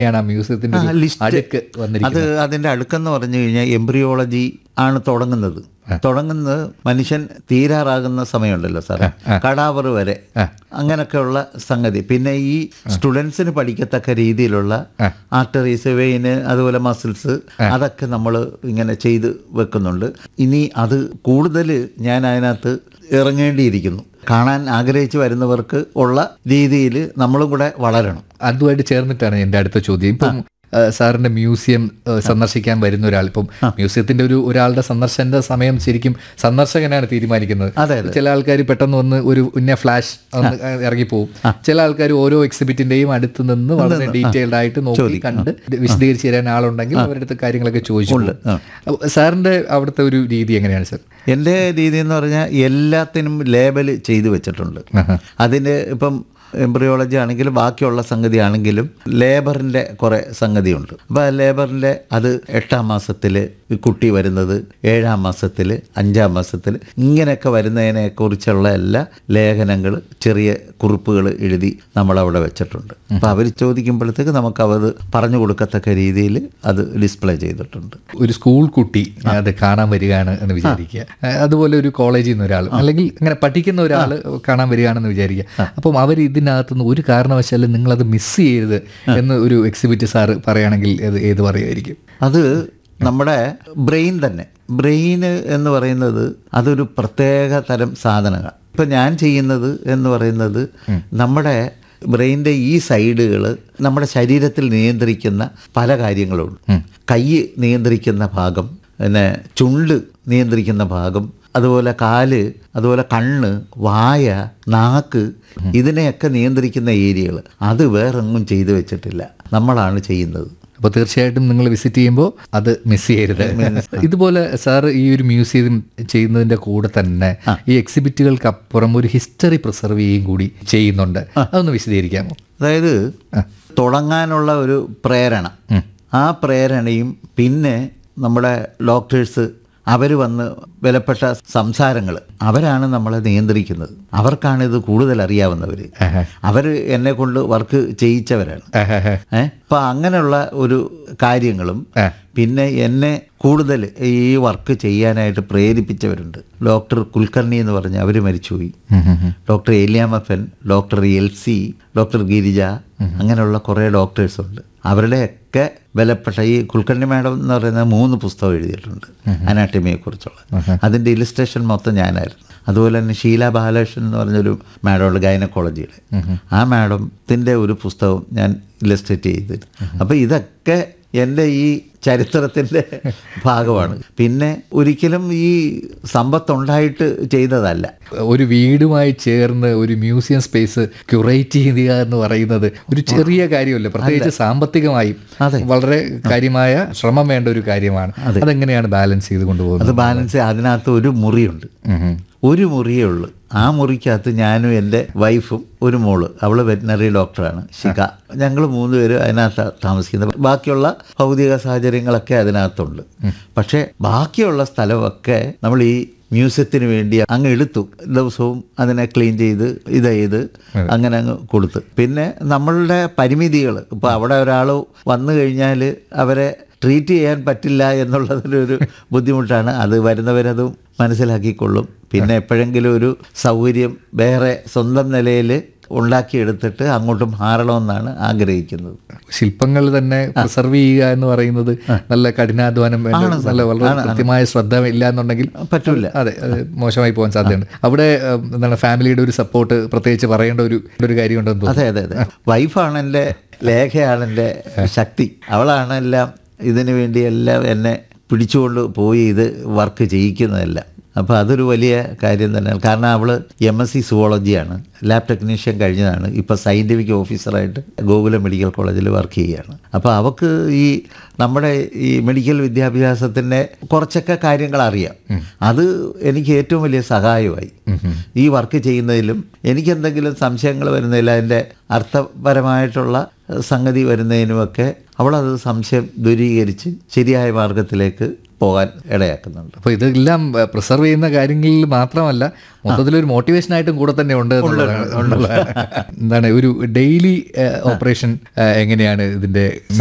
ആണ് ആ മ്യൂസിയത്തിന്റെ ആ, ഒരു ലിസ്റ്റ് അടുക്ക് വന്നിരിക്കുന്നത് അത് അതിന്റെ അടുക്കെന്ന് പറഞ്ഞു കഴിഞ്ഞാൽ എംബ്രിയോളജി ആണ് തുടങ്ങുന്നത് തുടങ്ങുന്നത് മനുഷ്യൻ തീരാറാകുന്ന സമയമുണ്ടല്ലോ സാറേ കടാവർ വരെ അങ്ങനൊക്കെയുള്ള സംഗതി പിന്നെ ഈ സ്റ്റുഡൻസിന് പഠിക്കത്തക്ക രീതിയിലുള്ള ആർട്ടറീസ് വെയിന് അതുപോലെ മസിൽസ് അതൊക്കെ നമ്മൾ ഇങ്ങനെ ചെയ്ത് വെക്കുന്നുണ്ട് ഇനി അത് കൂടുതൽ ഞാൻ അതിനകത്ത് ഇറങ്ങേണ്ടിയിരിക്കുന്നു കാണാൻ ആഗ്രഹിച്ച് വരുന്നവർക്ക് ഉള്ള രീതിയിൽ നമ്മളും കൂടെ വളരണം അതുമായിട്ട് ചേർന്നിട്ടാണ് എൻ്റെ അടുത്ത ചോദ്യം ഇപ്പം ആ, സാറിന്റെ മ്യൂസിയം ആ, സന്ദർശിക്കാൻ വരുന്ന ഒരാൾ ഇപ്പം മ്യൂസിയത്തിന്റെ ഒരു ഒരാളുടെ സന്ദർശന സമയം ശരിക്കും സന്ദർശകനാണ് തീരുമാനിക്കുന്നത് അതെ, അതെ. ചില ആൾക്കാർ പെട്ടെന്ന് വന്ന് ഒരു ഉന്ന ഫ്ലാഷ് ഒന്ന് ഇറങ്ങിപ്പോവും ചില ആൾക്കാർ ഓരോ എക്സിബിറ്റിന്റെയും അടുത്ത് നിന്ന് വളരെ ഡീറ്റെയിൽഡ് ആയിട്ട് നോക്കി കണ്ട് വിശദീകരിച്ച് തരാൻ ആളുണ്ടെങ്കിൽ അവരുടെ അടുത്ത് കാര്യങ്ങളൊക്കെ ചോദിച്ചു സാറിന്റെ അവിടുത്തെ ഒരു രീതി എങ്ങനെയാണ് സാർ എൻ്റെ രീതി എന്ന് പറഞ്ഞാൽ എല്ലാത്തിനും ലേബൽ ചെയ്തു വെച്ചിട്ടുണ്ട് അതിന് ഇപ്പം എംബ്രിയോളജി ആണെങ്കിലും ബാക്കിയുള്ള സംഗതി ആണെങ്കിലും ലേബറിൻ്റെ കുറേ സംഗതിയുണ്ട് അപ്പോൾ ആ ലേബറിൻ്റെ അത് എട്ടാം മാസത്തിൽ കുട്ടി വരുന്നത് ഏഴാം മാസത്തിൽ അഞ്ചാം മാസത്തിൽ ഇങ്ങനെയൊക്കെ വരുന്നതിനെ കുറിച്ചുള്ള എല്ലാ ലേഖനങ്ങൾ ചെറിയ കുറിപ്പുകൾ എഴുതി നമ്മളവിടെ വെച്ചിട്ടുണ്ട് അപ്പോൾ അവർ ചോദിക്കുമ്പോഴത്തേക്ക് നമുക്ക് അത് പറഞ്ഞു കൊടുക്കത്തക്ക രീതിയിൽ അത് ഡിസ്പ്ലേ ചെയ്തിട്ടുണ്ട് ഒരു സ്കൂൾ കുട്ടി അത് കാണാൻ വരികയാണ് എന്ന് വിചാരിക്കുക ആ, അതുപോലെ ഒരു കോളേജിൽ നിന്ന് ഒരാൾ അല്ലെങ്കിൽ അങ്ങനെ പഠിക്കുന്ന ഒരാൾ കാണാൻ വരികയാണെന്ന് വിചാരിക്കുക അപ്പം അവർ ഇതിനകത്തുനിന്ന് ഒരു കാരണവശാലും നിങ്ങളത് മിസ് ചെയ്യരുത് എന്ന് ഒരു എക്സിബിറ്റ് സാറ് പറയുകയാണെങ്കിൽ അത് ഏത് പറയുമായിരിക്കും അത് നമ്മുടെ ബ്രെയിൻ തന്നെ ബ്രെയിൻ എന്ന് പറയുന്നത് അതൊരു പ്രത്യേക തരം സാധനമാണ് ഇപ്പം ഞാൻ ചെയ്യുന്നത് എന്ന് പറയുന്നത് നമ്മുടെ ബ്രെയിൻ്റെ ഈ സൈഡുകൾ നമ്മുടെ ശരീരത്തിൽ നിയന്ത്രിക്കുന്ന പല കാര്യങ്ങളുണ്ട് കൈ നിയന്ത്രിക്കുന്ന ഭാഗം പിന്നെ ചുണ്ട് നിയന്ത്രിക്കുന്ന ഭാഗം അതുപോലെ കാല് അതുപോലെ കണ്ണ് വായ നാക്ക് ഇതിനെയൊക്കെ നിയന്ത്രിക്കുന്ന ഏരിയകൾ അത് വേറെങ്ങും ചെയ്തു വെച്ചിട്ടില്ല നമ്മളാണ് ചെയ്യുന്നത് അപ്പോൾ തീർച്ചയായിട്ടും നിങ്ങൾ വിസിറ്റ് ചെയ്യുമ്പോൾ അത് മിസ് ചെയ്യരുത് ഇതുപോലെ സാർ ഈ ഒരു മ്യൂസിയം ചെയ്യുന്നതിന്റെ കൂടെ തന്നെ ഈ എക്സിബിറ്റുകൾക്ക് അപ്പുറം ഒരു ഹിസ്റ്ററി പ്രിസർവ് ചെയ്യുകയും കൂടി ചെയ്യുന്നുണ്ട് അതൊന്ന് വിശദീകരിക്കാമോ അതായത് തുടങ്ങാനുള്ള ഒരു പ്രേരണ ആ പ്രേരണയും പിന്നെ നമ്മുടെ ഡോക്ടേഴ്സ് അവർ വന്ന് വിലപ്പെട്ട സംസാരങ്ങൾ അവരാണ് നമ്മളെ നിയന്ത്രിക്കുന്നത് അവർക്കാണ് ഇത് കൂടുതൽ അറിയാവുന്നവർ അവർ എന്നെ കൊണ്ട് വർക്ക് ചെയ്യിച്ചവരാണ് ഏഹ് അപ്പം അങ്ങനെയുള്ള ഒരു കാര്യങ്ങളും പിന്നെ എന്നെ കൂടുതൽ ഈ വർക്ക് ചെയ്യാനായിട്ട് പ്രേരിപ്പിച്ചവരുണ്ട് ഡോക്ടർ കുൽക്കർണി എന്ന് പറഞ്ഞ അവർ മരിച്ചുപോയി ഡോക്ടർ ഏലിയാമഫൻ doctor L C doctor Girija അങ്ങനെയുള്ള കുറേ ഡോക്ടേഴ്സ് ഉണ്ട് അവരുടെയൊക്കെ വിലപ്പെട്ട ഈ കുൽക്കർണി മാഡം എന്ന് പറയുന്ന മൂന്ന് പുസ്തകം എഴുതിയിട്ടുണ്ട് അനാട്ടമിയെക്കുറിച്ചുള്ള അതിൻ്റെ ഇലിസ്ട്രേഷൻ മൊത്തം ഞാനായിരുന്നു അതുപോലെ തന്നെ ഷീല ബാലകൃഷ്ണൻ എന്ന് പറഞ്ഞൊരു മാഡമുണ്ട് ഗൈനക്കോളജിയുടെ ആ മാഡത്തിൻ്റെ ഒരു പുസ്തകം ഞാൻ ഇലസ്ട്രേറ്റ് ചെയ്ത് അപ്പോൾ ഇതൊക്കെ എൻ്റെ ഈ ചരിത്രത്തിൻ്റെ ഭാഗമാണ് പിന്നെ ഒരിക്കലും ഈ സമ്പത്തുണ്ടായിട്ട് ചെയ്തതല്ല ഒരു വീടുമായി ചേർന്ന് ഒരു മ്യൂസിയം സ്പേസ് ക്യൂറേറ്റ് ചെയ്യുക എന്ന് പറയുന്നത് ഒരു ചെറിയ കാര്യമല്ല പ്രത്യേകിച്ച് സാമ്പത്തികമായും വളരെ കാര്യമായ ശ്രമം വേണ്ട ഒരു കാര്യമാണ് അതെങ്ങനെയാണ് ബാലൻസ് ചെയ്ത് കൊണ്ടുപോകുന്നത് അത് ബാലൻസ് അതിനകത്ത് ഒരു മുറിയുണ്ട് ഒരു മുറിയേ ഉള്ളൂ ആ മുറിക്കകത്ത് ഞാനും എൻ്റെ വൈഫും ഒരു മോള് അവൾ വെറ്റിനറി ഡോക്ടറാണ് ശിഖ ഞങ്ങൾ മൂന്ന് പേര് അതിനകത്ത് താമസിക്കുന്നത് ബാക്കിയുള്ള ഭൗതിക സാഹചര്യങ്ങളൊക്കെ അതിനകത്തുണ്ട് പക്ഷേ ബാക്കിയുള്ള സ്ഥലമൊക്കെ നമ്മൾ ഈ മ്യൂസിയത്തിന് വേണ്ടി അങ്ങ് എടുത്തു ദിവസവും അതിനെ ക്ലീൻ ചെയ്ത് ഇത് ചെയ്ത് അങ്ങനെ അങ്ങ് കൊടുത്ത് പിന്നെ നമ്മളുടെ പരിമിതികൾ ഇപ്പോൾ അവിടെ ഒരാൾ വന്നു കഴിഞ്ഞാൽ അവരെ ട്രീറ്റ് ചെയ്യാൻ പറ്റില്ല എന്നുള്ളതിലൊരു ബുദ്ധിമുട്ടാണ് അത് വരുന്നവരതും മനസ്സിലാക്കിക്കൊള്ളും പിന്നെ എപ്പോഴെങ്കിലും ഒരു സൗകര്യം വേറെ സ്വന്തം നിലയിൽ ഉണ്ടാക്കിയെടുത്തിട്ട് അങ്ങോട്ട് മാറണമെന്നാണ് ആഗ്രഹിക്കുന്നത് ശില്പങ്ങൾ തന്നെ പ്രിസർവ് ചെയ്യുക എന്ന് പറയുന്നത് നല്ല കഠിനാധ്വാനം വേണ്ട നല്ല വളരെ കൃത്യമായ ശ്രദ്ധ ഇല്ല എന്നുണ്ടെങ്കിൽ പറ്റൂല അതെ അത് മോശമായി പോകാൻ സാധ്യതയുണ്ട് അവിടെ ഏഹ്, എന്താണ് ഫാമിലിയുടെ ഒരു സപ്പോർട്ട് പ്രത്യേകിച്ച് പറയേണ്ട ഒരു ഒരു കാര്യമുണ്ടെന്ന് തോന്നുന്നു അതെ അതെ അതെ വൈഫാണ് എൻ്റെ ലേഖയാണ് എൻ്റെ ശക്തി അവളാണ് എല്ലാം ഇതിനു വേണ്ടി എല്ലാം എന്നെ പിടിച്ചുകൊണ്ട് പോയി ഇത് വർക്ക് ചെയ്യിക്കുന്നതെല്ലാം അപ്പോൾ അതൊരു വലിയ കാര്യം തന്നെയാണ് കാരണം അവൾ എം എസ് സി സുവോളജിയാണ് ലാബ് ടെക്നീഷ്യൻ കഴിഞ്ഞതാണ് ഇപ്പോൾ സയൻറ്റിഫിക് ഓഫീസറായിട്ട് ഗോകുലം മെഡിക്കൽ കോളേജിൽ വർക്ക് ചെയ്യുകയാണ് അപ്പോൾ അവൾക്ക് ഈ നമ്മുടെ ഈ മെഡിക്കൽ വിദ്യാഭ്യാസത്തിൻ്റെ കുറച്ചൊക്കെ കാര്യങ്ങൾ അറിയാം അത് എനിക്ക് ഏറ്റവും വലിയ സഹായമായി ഈ വർക്ക് ചെയ്യുന്നതിലും എനിക്ക് എന്തെങ്കിലും സംശയങ്ങൾ വരുന്നതിൽ അതിൻ്റെ അർത്ഥപരമായിട്ടുള്ള സംഗതി വരുന്നതിനുമൊക്കെ അവളത് സംശയം ദൂരീകരിച്ച് ശരിയായ മാർഗത്തിലേക്ക് പോകാൻ ഇടയാക്കുന്നുണ്ട് അപ്പോൾ ഇതെല്ലാം പ്രിസർവ് ചെയ്യുന്ന കാര്യങ്ങളിൽ മാത്രമല്ല മൊത്തത്തിലൊരു മോട്ടിവേഷനായിട്ടും കൂടെ തന്നെ ഉണ്ട് എന്നുള്ളതാണ്. എന്താണ് ഒരു ഡെയിലി ഓപ്പറേഷൻ എങ്ങനെയാണ് ഇതിന്റെ